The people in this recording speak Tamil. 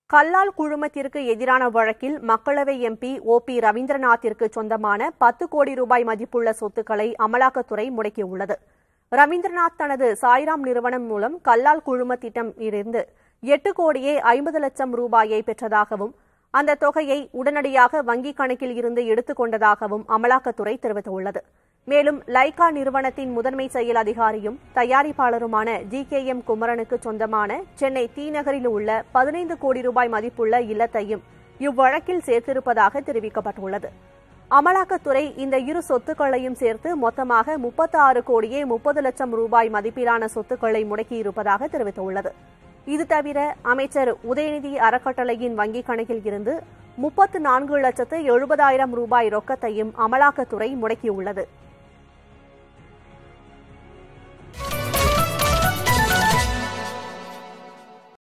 கல்லால் குழுமத்திற்கு எதிரான வழக்கில் மக்களவை எம்பி ஓ பி ரவீந்திரநாத்திற்கு சொந்தமான பத்து கோடி ரூபாய் மதிப்புள்ள சொத்துக்களை அமலாக்கத்துறை முடக்கியுள்ளது ரவீந்திரநாத் தனது சாய்ராம் நிறுவனம் மூலம் கல்லால் குழும திட்டம் இருந்து எட்டு கோடியே ஐம்பது லட்சம் ரூபாயை பெற்றதாகவும் அந்த தொகையை உடனடியாக வங்கிக் கணக்கில் இருந்து எடுத்துக் கொண்டதாகவும் அமலாக்கத்துறை தெரிவித்துள்ளது மேலும் லைகா நிறுவனத்தின் முதன்மை செயல் அதிகாரியும் தயாரிப்பாளருமான ஜி கே எம் குமரனுக்கு சொந்தமான சென்னை தி நகரில் உள்ள பதினைந்து கோடி ரூபாய் மதிப்புள்ள இல்லத்தையும் இவ்வழக்கில் சேர்த்திருப்பதாக தெரிவிக்கப்பட்டுள்ளது அமலாக்கத்துறை இந்த இரு சொத்துக்களையும் சேர்த்து மொத்தமாக முப்பத்தி ஆறு கோடியே முப்பது லட்சம் ரூபாய் மதிப்பிலான சொத்துக்களை முடக்கியிருப்பதாக தெரிவித்துள்ளது இது தவிர அமைச்சர் உதயநிதி அறக்கட்டளையின் வங்கிக் கணக்கில் இருந்து முப்பத்து நான்கு லட்சத்து எழுபதாயிரம் ரூபாய் ரொக்கத்தையும் அமலாக்கத்துறை முடக்கியுள்ளது